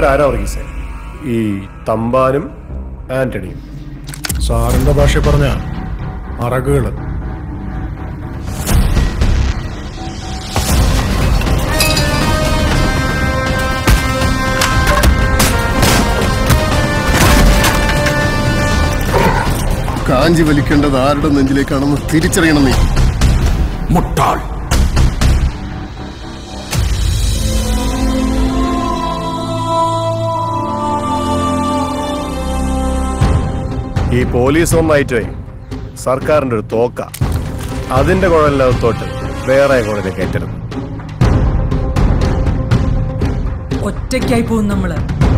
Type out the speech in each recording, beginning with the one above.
ആരാ വർഗീസേ ഈ തമ്പാനും ആന്റണിയും സാറിന്റെ ഭാഷ പറഞ്ഞ അറകുകള് കാഞ്ചി വലിക്കേണ്ടത് ആരുടെ നെഞ്ചിലേക്കാണെന്ന് തിരിച്ചറിയണം നീ മുട്ടാൾ ഈ പോലീസ് ഒന്നായിട്ടേ സർക്കാരിന്റെ ഒരു തോക്ക അതിന്റെ കുഴലിനകത്തോട്ട് വേറെ കുഴലെ കയറ്റരുത് ഒറ്റയ്ക്കായി പോകും നമ്മള്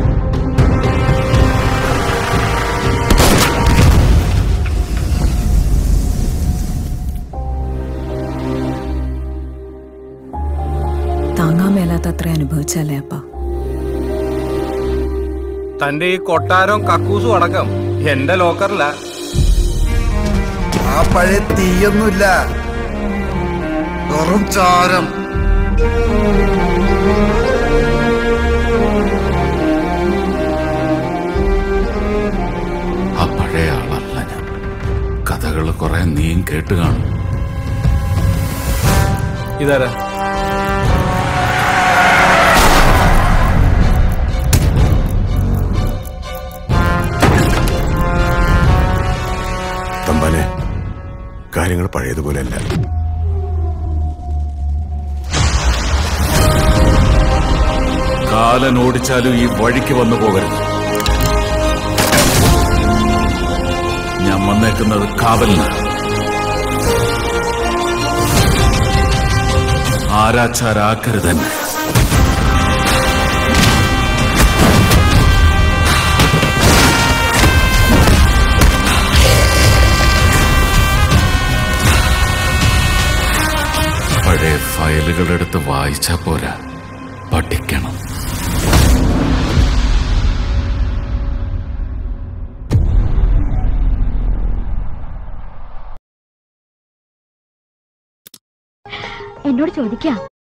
താങ്ങാൻ മേലാത്ത അത്ര അനുഭവിച്ചല്ലേ അപ്പ തന്റെ ഈ കൊട്ടാരവും കക്കൂസും അടക്കം എന്റെ ലോക്കറില ആ പഴയ തീയൊന്നുമില്ല വെറും ചാരം ആ പഴയ ആളല്ല ഞാൻ കഥകൾ കുറെ നീയും കേട്ട് കാണും ഇതാരാ തമ്പാനെ കാര്യങ്ങൾ പഴയതുപോലെയല്ല കാലൻ ഓടിച്ചാലും ഈ വഴിക്ക് വന്നു പോകരുത് ഞാൻ വന്നേക്കുന്നത് കാവലിനാണ് ആരാച്ചാരാക്കരുതെന്നെ പഴയ ഫയലുകൾ എടുത്ത് വായിച്ചാ പോരാ പഠിക്കണം എന്നോട് ചോദിക്കാം